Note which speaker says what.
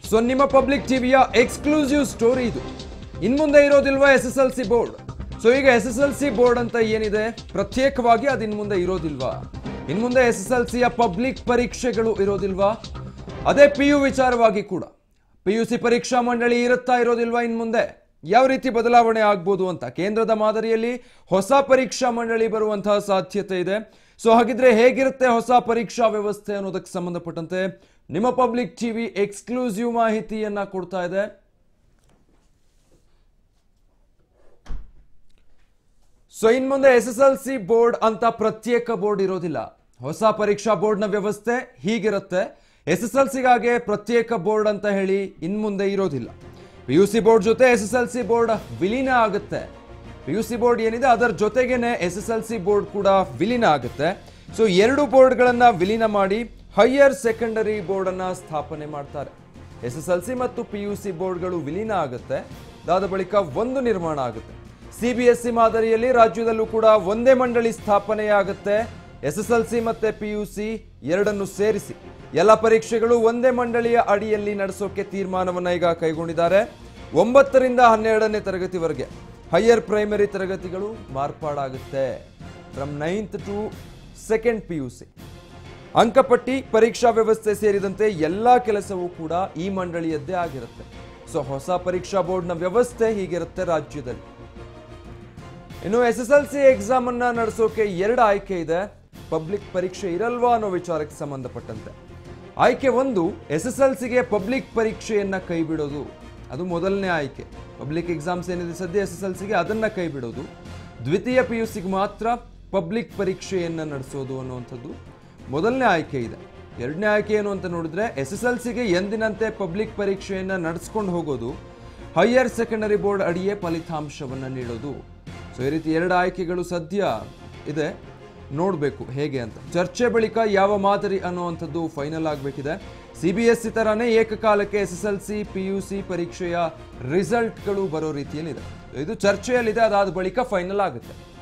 Speaker 1: so ನಿಮ್ಮ public ಟಿವಿಯ exclusive story ಇದು ಇನ್ ಮುಂದೆ ಇರೋದಿಲ್ವಾ S S L C board so ಈಗ S S L C board ಅಂತ ಏನಿದೆ ಪ್ರತ್ಯೇಕವಾಗಿ ಅದು ಇನ್ ಮುಂದೆ ಇರೋದಿಲ್ವಾ ಇನ್ ಮುಂದೆ ಎಸ್ ಎಸ್ ಎಲ್ ಸಿಯ ಪಬ್ಲಿಕ್ ಪರೀಕ್ಷೆಗಳು ಇರೋದಿಲ್ವಾ ಅದೇ ಪಿ ಯು ವಿಚಾರವಾಗಿ ಕೂಡ ಪಿ ಯು ಸಿ ಪರೀಕ್ಷಾ ಮಂಡಳಿ ಇರುತ್ತಾ ಇರೋದಿಲ್ವಾ ಇನ್ ಮುಂದೆ ಯಾವ ರೀತಿ ಬದಲಾವಣೆ ಆಗ್ಬೋದು ಅಂತ ಕೇಂದ್ರದ ಮಾದರಿಯಲ್ಲಿ ಹೊಸ ಪರೀಕ್ಷಾ ಮಂಡಳಿ ಬರುವಂತಹ ಸಾಧ್ಯತೆ ಇದೆ ಸೊ ಹಾಗಿದ್ರೆ ಹೇಗಿರುತ್ತೆ ಹೊಸ ಪರೀಕ್ಷಾ ವ್ಯವಸ್ಥೆ ಅನ್ನೋದಕ್ಕೆ ಸಂಬಂಧಪಟ್ಟಂತೆ ನಿಮ್ಮ ಪಬ್ಲಿಕ್ ಟಿವಿ ಎಕ್ಸ್ಕ್ಲೂಸಿವ್ ಮಾಹಿತಿಯನ್ನ ಕೊಡ್ತಾ ಇದೆ ಸೊ ಇನ್ ಮುಂದೆ S S L C board ಅಂತ ಪ್ರತ್ಯೇಕ ಬೋರ್ಡ್ ಇರೋದಿಲ್ಲ ಹೊಸ ಪರೀಕ್ಷಾ ಬೋರ್ಡ್ನ ವ್ಯವಸ್ಥೆ ಹೀಗಿರುತ್ತೆ ಎಸ್ ಎಸ್ ಎಲ್ ಸಿಗಾಗೆ ಪ್ರತ್ಯೇಕ ಬೋರ್ಡ್ ಅಂತ ಹೇಳಿ ಇನ್ ಮುಂದೆ ಇರೋದಿಲ್ಲ ಪಿ ಯು ಸಿ ಬೋರ್ಡ್ ಜೊತೆ S S L C board ವಿಲೀನ ಆಗುತ್ತೆ ಪಿ ಯು ಸಿ ಬೋರ್ಡ್ ಏನಿದೆ ಅದರ ಜೊತೆಗೇನೆ S S L C board ಕೂಡ ವಿಲೀನ ಆಗುತ್ತೆ ಸೊ ಎರಡು ಬೋರ್ಡ್ಗಳನ್ನ ವಿಲೀನ ಮಾಡಿ ಹೈಯರ್ ಸೆಕೆಂಡರಿ ಬೋರ್ಡ್ ಅನ್ನ ಸ್ಥಾಪನೆ ಮಾಡ್ತಾರೆ ಎಸ್ ಎಸ್ ಎಲ್ ಸಿ ಮತ್ತು ಪಿ ಯು ಸಿ ಬೋರ್ಡ್ಗಳು ವಿಲೀನ ಆಗುತ್ತೆ ಅದಾದ ಬಳಿಕ ಒಂದು ನಿರ್ಮಾಣ ಆಗುತ್ತೆ ಸಿಬಿಎಸ್ಇ ಮಾದರಿಯಲ್ಲಿ ರಾಜ್ಯದಲ್ಲೂ ಕೂಡ ಒಂದೇ ಮಂಡಳಿ ಸ್ಥಾಪನೆಯಾಗುತ್ತೆ ಎಸ್ ಎಸ್ ಎಲ್ ಸಿ ಮತ್ತೆ ಪಿ ಯು ಸಿ ಎರಡನ್ನು ಸೇರಿಸಿ ಎಲ್ಲ ಪರೀಕ್ಷೆಗಳು ಒಂದೇ ಮಂಡಳಿಯ ಅಡಿಯಲ್ಲಿ ನಡೆಸೋಕೆ ತೀರ್ಮಾನವನ್ನ ಈಗ ಕೈಗೊಂಡಿದ್ದಾರೆ ಒಂಬತ್ತರಿಂದ ಹನ್ನೆರಡನೇ ತರಗತಿವರೆಗೆ ಹೈಯರ್ ಪ್ರೈಮರಿ ತರಗತಿಗಳು ಮಾರ್ಪಾಡಾಗುತ್ತೆ from ninth to second P U C ಅಂಕಪಟ್ಟಿ ಪರೀಕ್ಷಾ ವ್ಯವಸ್ಥೆ ಸೇರಿದಂತೆ ಎಲ್ಲಾ ಕೆಲಸವೂ ಕೂಡ ಈ ಮಂಡಳಿಯದ್ದೇ ಆಗಿರುತ್ತೆ ಸೊ ಹೊಸ ಪರೀಕ್ಷಾ ಬೋರ್ಡ್ನ ವ್ಯವಸ್ಥೆ ಹೀಗಿರುತ್ತೆ ರಾಜ್ಯದಲ್ಲಿ ಇನ್ನು S S L C exam ಅನ್ನ ನಡೆಸೋಕೆ ಎರಡು ಆಯ್ಕೆ ಇದೆ ಪಬ್ಲಿಕ್ ಪರೀಕ್ಷೆ ಇರಲ್ವಾ ಅನ್ನೋ ವಿಚಾರಕ್ಕೆ ಸಂಬಂಧಪಟ್ಟಂತೆ ಆಯ್ಕೆ ಒಂದು ಎಸ್ ಎಸ್ ಎಲ್ ಸಿಗೆ ಪಬ್ಲಿಕ್ ಪರೀಕ್ಷೆಯನ್ನ ಕೈ ಬಿಡೋದು ಅದು ಮೊದಲನೇ ಆಯ್ಕೆ ಪಬ್ಲಿಕ್ ಎಕ್ಸಾಮ್ಸ್ ಏನಿದೆ ಸದ್ಯ ಎಸ್ ಎಸ್ ಎಲ್ ಸಿಗೆ ಅದನ್ನ ಕೈ ಬಿಡೋದು ದ್ವಿತೀಯ ಪಿ ಯು ಸಿಗೆ ಮಾತ್ರ ಪಬ್ಲಿಕ್ ಪರೀಕ್ಷೆಯನ್ನ ನಡೆಸೋದು ಅನ್ನುವಂಥದ್ದು ಮೊದಲನೇ ಆಯ್ಕೆ ಇದೆ ಎರಡನೇ ಆಯ್ಕೆ ಏನು ಅಂತ ನೋಡಿದ್ರೆ ಎಸ್ ಎಸ್ ಎಲ್ ಸಿಗೆ ಎಂದಿನಂತೆ ಪಬ್ಲಿಕ್ ಪರೀಕ್ಷೆಯನ್ನ ನಡೆಸ್ಕೊಂಡು ಹೋಗೋದು ಹೈಯರ್ ಸೆಕೆಂಡರಿ ಬೋರ್ಡ್ ಅಡಿಯೇ ಫಲಿತಾಂಶವನ್ನು ನೀಡೋದು ಸೊ ಈ ರೀತಿ ಎರಡು ಆಯ್ಕೆಗಳು ಸದ್ಯ ಇದೆ ನೋಡಬೇಕು ಹೇಗೆ ಅಂತ ಚರ್ಚೆ ಬಳಿಕ ಯಾವ ಮಾದರಿ ಅನ್ನುವಂಥದ್ದು ಫೈನಲ್ ಆಗಬೇಕಿದೆ ಸಿ ಬಿ ಎಸ್ ಸಿ ಥರನೇ ಏಕಕಾಲಕ್ಕೆ S S L C P U C ಪರೀಕ್ಷೆಯ ರಿಸಲ್ಟ್ಗಳು ಬರೋ ರೀತಿಯಲ್ಲಿದೆ ಇದು ಚರ್ಚೆಯಲ್ಲಿದೆ ಅದಾದ ಬಳಿಕ ಫೈನಲ್ ಆಗುತ್ತೆ